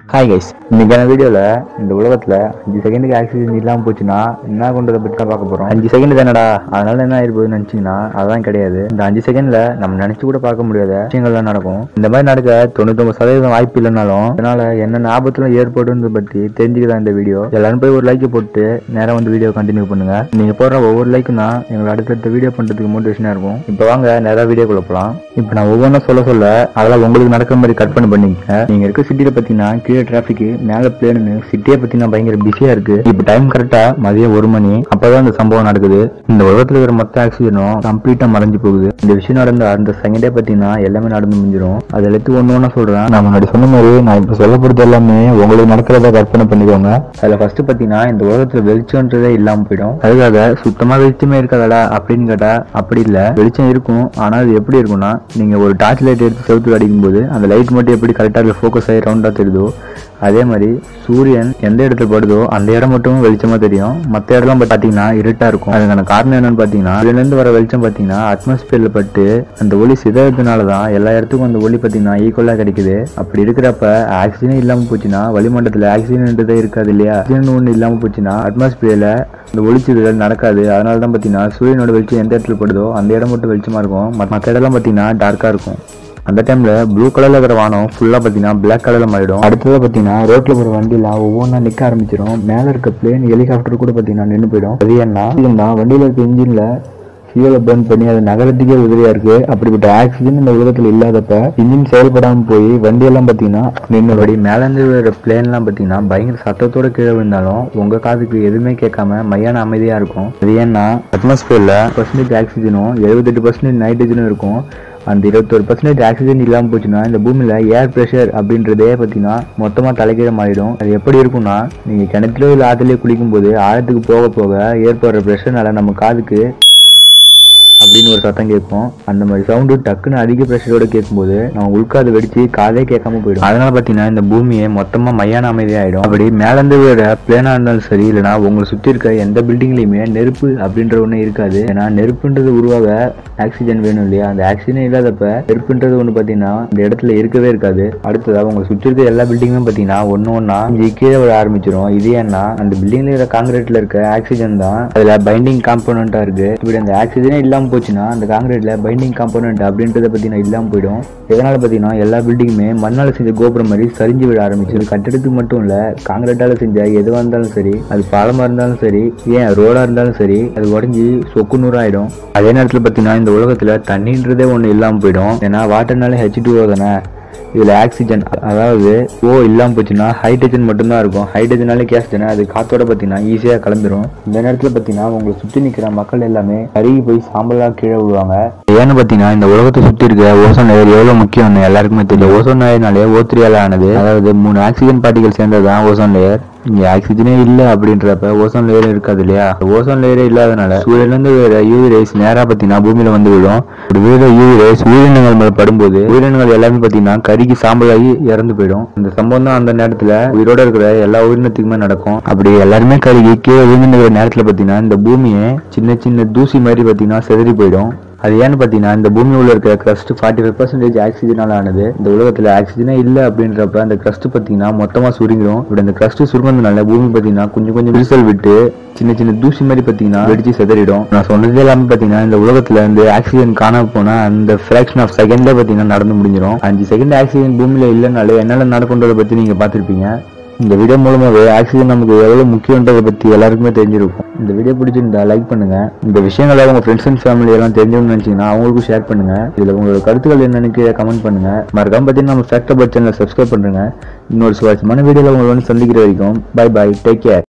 hi guys இன்னைக்கான வீடியோவில் இந்த உலகத்தில் அஞ்சு செகண்டுக்கு ஆக்சிஜன் இல்லாமல் போச்சுன்னா என்ன கொண்டதை பற்றி தான் பார்க்க போகிறோம் அஞ்சு செகண்ட் தானடா அதனால என்ன ஆயிருப்போகுதுன்னு நினச்சிங்கன்னா அதான் கிடையாது இந்த அஞ்சு செகண்டில் நம்ம நினச்சி கூட பார்க்க முடியாத விஷயங்கள்லாம் நடக்கும் இந்த மாதிரி நடக்க தொண்ணூத்தொம்பது சதவீதம் வாய்ப்பு இல்லைனாலும் அதனால என்னென்ன ஆபத்துலாம் ஏற்படுன்றதை பற்றி தெரிஞ்சுக்கலாம் இந்த வீடியோ எல்லாரும் போய் ஒரு லைக் போட்டு நேரம் வந்து வீடியோ கண்டினியூ பண்ணுங்க நீங்க போடுற ஒவ்வொரு லைக்கும் தான் எங்களை அடுத்தடுத்த வீடியோ பண்றதுக்கு மோட்டிவேஷனா இருக்கும் இப்போ வாங்க நேரா வீடியோக்குள்ள போலாம் இப்போ நான் ஒவ்வொன்றும் சொல்ல சொல்ல அதெல்லாம் உங்களுக்கு நடக்கிற மாதிரி கட் பண்ணி பண்ணிக்கங்க நீங்க இருக்க சிட்டியில பாத்தீங்கன்னா கீழே டிராபிக் மேல பிளேனு சிட்டியே பாத்தீங்கன்னா பயங்கர பிஸியா இருக்கு இப்போ டைம் கரெக்டா மதியம் ஒரு மணி அப்பதான் இந்த சம்பவம் நடக்குது இந்த உலகத்துல இருக்கிற மொத்த ஆக்சிஜனும் கம்ப்ளீட்டா மறைஞ்சு போகுது இந்த விஷயம் நடந்த அந்த செகண்டே பாத்தீங்கன்னா எல்லாமே நடந்து முடிஞ்சிடும் அது எல்லாத்தையும் ஒண்ணு ஒண்ணா சொல்றேன் நான் முன்னாடி சொன்ன மாதிரி நான் இப்ப சொல்ல போறது எல்லாமே உங்களுக்கு நடக்கிறத கற்பனை பண்ணிக்கோங்க அதுல ஃபர்ஸ்ட் பாத்தீங்கன்னா இந்த உலகத்துல வெளிச்சம்ன்றதே இல்லாம போயிடும் அதுக்காக சுத்தமா வெளிச்சமே இருக்காதடா அப்படின்னு கேட்டா அப்படி இல்ல வெளிச்சம் இருக்கும் ஆனா அது எப்படி இருக்கும்னா நீங்க ஒரு டார்ச் லைட் எடுத்து செவுத்துல அடிக்கும் போது அந்த லைட் மட்டும் எப்படி கரெக்டா ஃபோக்கஸ் ஆகி ரவுண்டா தெரியுதோ அதே மாதிரி சூரியன் எந்த இடத்துல படுதோ அந்த இடம் மட்டும் வெளிச்சமா தெரியும் மற்ற இடம்லாம் பாத்தீங்கன்னா இருட்டா இருக்கும் அதுக்கான காரணம் என்னன்னு பாத்தீங்கன்னா இதுல இருந்து வர வெளிச்சம் பாத்தீங்கன்னா அட்மாஸ்பியர்ல பட்டு அந்த ஒளி சிதறதுனால தான் எல்லா இடத்துக்கும் அந்த ஒளி பாத்தீங்கன்னா ஈக்குவலா கிடைக்குது அப்படி இருக்கிறப்ப ஆக்சிஜனே இல்லாம போச்சுன்னா வளிமண்டலத்துல ஆக்சிஜன்ன்றதே இருக்காது இல்லையா ஆக்சிஜன் ஒன்று இல்லாம போச்சுன்னா அட்மாஸ்பியர்ல இந்த ஒளிச்சிதழல் நடக்காது அதனால தான் பாத்தீங்கன்னா சூரியனோட வெளிச்சம் எந்த இடத்துல படுதோ அந்த இடம் மட்டும் வெளிச்சமா இருக்கும் மற்ற இடம்லாம் பாத்தீங்கன்னா டார்க்கா இருக்கும் அந்த டைம்ல ப்ளூ கலர்ல இருக்கிற வானம் ஃபுல்லா பாத்தீங்கன்னா பிளாக் கலர்ல மாறிடும் அடுத்தது பாத்தீங்கன்னா ரோட்ல போற வண்டிலாம் ஒவ்வொன்றா நிக்க ஆரம்பிச்சிடும் மேல இருக்க பிளேன் ஹெலிகாப்டர் கூட பாத்தீங்கன்னா நின்று போயிடும் அது என்ன இதுன்னா வண்டியில இருக்க இன்ஜின்ல ஃபியூலை பர்ன் பண்ணி அது நகரத்துக்கே உதவியா இருக்கு அப்படிப்பட்ட ஆக்சிஜன் இந்த உலகத்துல இல்லாதப்ப இன்ஜின் செயல்படாம போய் வண்டியெல்லாம் பாத்தீங்கன்னா நின்னபடி மேல இருந்து விழுற பிளேன்லாம் பாத்தீங்கன்னா பயங்கர சத்தத்தோட கீழே விழுந்தாலும் உங்க காதுக்கு எதுவுமே கேட்காம மையான அமைதியா இருக்கும் அது ஏன்னா அட்மாஸ்பியர்ல பர்சன்டேஜ் ஆக்சிஜனும் எழுபத்தெட்டு பர்சன்டேஜ் நைட்ரஜனும் இருக்கும் அந்த இருபத்தொரு பர்சன்டேஜ் ஆக்சிஜன் இல்லாமல் போச்சுன்னா இந்த பூமியில் ஏர் ப்ரெஷர் அப்படின்றதே பார்த்தீங்கன்னா மொத்தமாக தலைகீழ மாறிடும் அது எப்படி இருக்கும்னா நீங்கள் கிணத்துலயோ இல்லை ஆற்றுலையோ குளிக்கும் போது ஆழத்துக்கு போக போக ஏற்படுற ப்ரெஷர்னால நம்ம காதுக்கு அப்படின்னு ஒரு சத்தம் கேட்கும் அந்த மாதிரி சவுண்டு டக்குன்னு அதிக ப்ரெஷரோட கேட்கும்போது நம்ம உள்காது வெடிச்சு காதே கேட்காம போயிடும் அதனால பார்த்தீங்கன்னா இந்த பூமியை மொத்தமாக மையான அமைதியாயிடும் அப்படி மேலேருந்து விட பிளேனா இருந்தாலும் சரி இல்லைனா உங்களை சுற்றி இருக்க எந்த பில்டிங்லையுமே நெருப்பு அப்படின்ற ஒன்று இருக்காது ஏன்னா நெருப்புன்றது உருவாக ஆக்சிஜன் வேணும் இல்லையா அந்த ஆக்சிஜன் இல்லாதப்ப நெருப்புன்றது ஒன்று பார்த்தீங்கன்னா இந்த இடத்துல இருக்கவே இருக்காது அடுத்ததா உங்களை சுற்றி இருக்க எல்லா பில்டிங்குமே பார்த்தீங்கன்னா ஒன்று ஒன்றா கீழே விட ஆரம்பிச்சிடும் இது ஏன்னா அந்த பில்டிங்ல இருக்கிற காங்கிரீட்ல இருக்க ஆக்சிஜன் தான் அதுல பைண்டிங் காம்போனண்டா இருக்கு இப்படி அந்த ஆக்சிஜனே இல்லாம போச்சுன்னா அந்த காங்கிரீட்ல பைண்டிங் காம்போனன்ட் அப்படின்றத பார்த்தீங்கன்னா இல்லாம போயிடும் இதனால பார்த்தீங்கன்னா எல்லா பில்டிங்குமே மண்ணால செஞ்ச கோபுரம் மாதிரி சரிஞ்சு விட ஆரம்பிச்சு கட்டிடத்துக்கு மட்டும் இல்ல காங்கிரீட்டால செஞ்ச எதுவா இருந்தாலும் சரி அது பாலமா இருந்தாலும் சரி ஏன் ரோடா இருந்தாலும் சரி அது உடஞ்சி சொக்கு நூறாயிடும் அதே நேரத்தில் பார்த்தீங்கன்னா இந்த உலகத்துல தண்ணின்றதே ஒன்று இல்லாம போயிடும் ஏன்னா வாட்டர்னாலே ஹெச் டூ தானே இதுல ஆக்சிஜன் அதாவது ஓ இல்லாம போச்சுன்னா ஹைட்ரஜன் மட்டும்தான் இருக்கும் ஹைட்ரஜனாலே கேஸ் தானே அது காத்தோட பார்த்தீங்கன்னா ஈஸியா கலந்துரும் இந்த நேரத்துல பார்த்தீங்கன்னா உங்களை சுத்தி நிக்கிற மக்கள் எல்லாமே கருகி போய் சாம்பலா கீழே விழுவாங்க ஏன்னு பார்த்தீங்கன்னா இந்த உலகத்தை சுத்தி இருக்க ஓசோன் லேயர் எவ்வளவு முக்கியம்னு எல்லாருக்குமே தெரியும் ஓசோன் லேயர்னாலே ஓத்திரியால ஆனது அதாவது மூணு ஆக்சிஜன் பார்ட்டிகல் சேர்ந்ததுதான் ஓசோன் லேயர் இங்க ஆக்சிஜனே இல்ல அப்படின்றப்ப ஓசோன் லேயர் இருக்காது இல்லையா ஓசோன் லேயரே இல்லாதனால சூரியன்ல இருந்து விழுற யூவி ரேஸ் நேரா பாத்தீங்கன்னா பூமியில வந்து விழும் இப்படி விழுற யூவி ரேஸ் உயிரினங்கள் மேல படும்போது உயிரினங்கள் எல்லாமே பாத்தீங்கன்னா கருகி சாம்பலாகி இறந்து போயிடும் இந்த சம்பவம் தான் அந்த நேரத்துல உயிரோட இருக்கிற எல்லா உயிரினத்துக்குமே நடக்கும் அப்படி எல்லாருமே கருகி கீழே விழுந்துங்கிற நேரத்துல பாத்தீங்கன்னா இந்த பூமியை சின்ன சின்ன தூசி மாதிரி பாத்தீங்கன்னா செதறி போயிடும் அது ஏன்னு பார்த்தீங்கன்னா இந்த பூமி உள்ள இருக்க கிரஸ்ட் ஃபார்ட்டி ஃபைவ் பர்சன்டேஜ் ஆக்சிஜனால ஆனது இந்த உலகத்தில் ஆக்சிஜனே இல்லை அப்படின்றப்ப அந்த கிரஸ்ட் பார்த்தீங்கன்னா மொத்தமாக சுருங்கிடும் இப்படி அந்த கிரஸ்ட் சுருங்கினால பூமி பார்த்தீங்கன்னா கொஞ்சம் கொஞ்சம் விரிசல் விட்டு சின்ன சின்ன தூசி மாதிரி பார்த்தீங்கன்னா வெடிச்சு செதறிடும் நான் சொன்னது எல்லாமே பார்த்தீங்கன்னா இந்த உலகத்துல இருந்து ஆக்சிஜன் காணாம போனா அந்த ஃபிராக்ஷன் ஆஃப் செகண்ட்ல பார்த்தீங்கன்னா நடந்து முடிஞ்சிடும் அஞ்சு செகண்ட் ஆக்சிஜன் பூமியில இல்லைனாலே என்னென்ன நடக்குன்றதை பத்தி நீங்க பார்த்திருப்பீங்க இந்த வீடியோ மூலமாவே ஆக்சிஜன் நமக்கு எவ்வளவு முக்கியன்றதை பத்தி எல்லாருக்குமே தெரிஞ்சிருக்கும் இந்த வீடியோ பிடிச்சிருந்தா லைக் பண்ணுங்க இந்த விஷயங்களை உங்க ஃப்ரெண்ட்ஸ் அண்ட் ஃபேமிலி எல்லாம் தெரிஞ்சவங்க நினைச்சீங்கன்னா அவங்களுக்கும் ஷேர் பண்ணுங்க இதுல உங்களோட கருத்துக்கள் என்னன்னு கீழே கமெண்ட் பண்ணுங்க மறக்காம பார்த்தீங்கன்னா நம்ம ஃபேக்டர் பட் சேனல் சப்ஸ்கிரைப் பண்ணுங்க இன்னொரு சுவாரஸ்யமான வீடியோல உங்களை வந்து சந்திக்கிற வரைக்கும் பை பை டேக் கேர்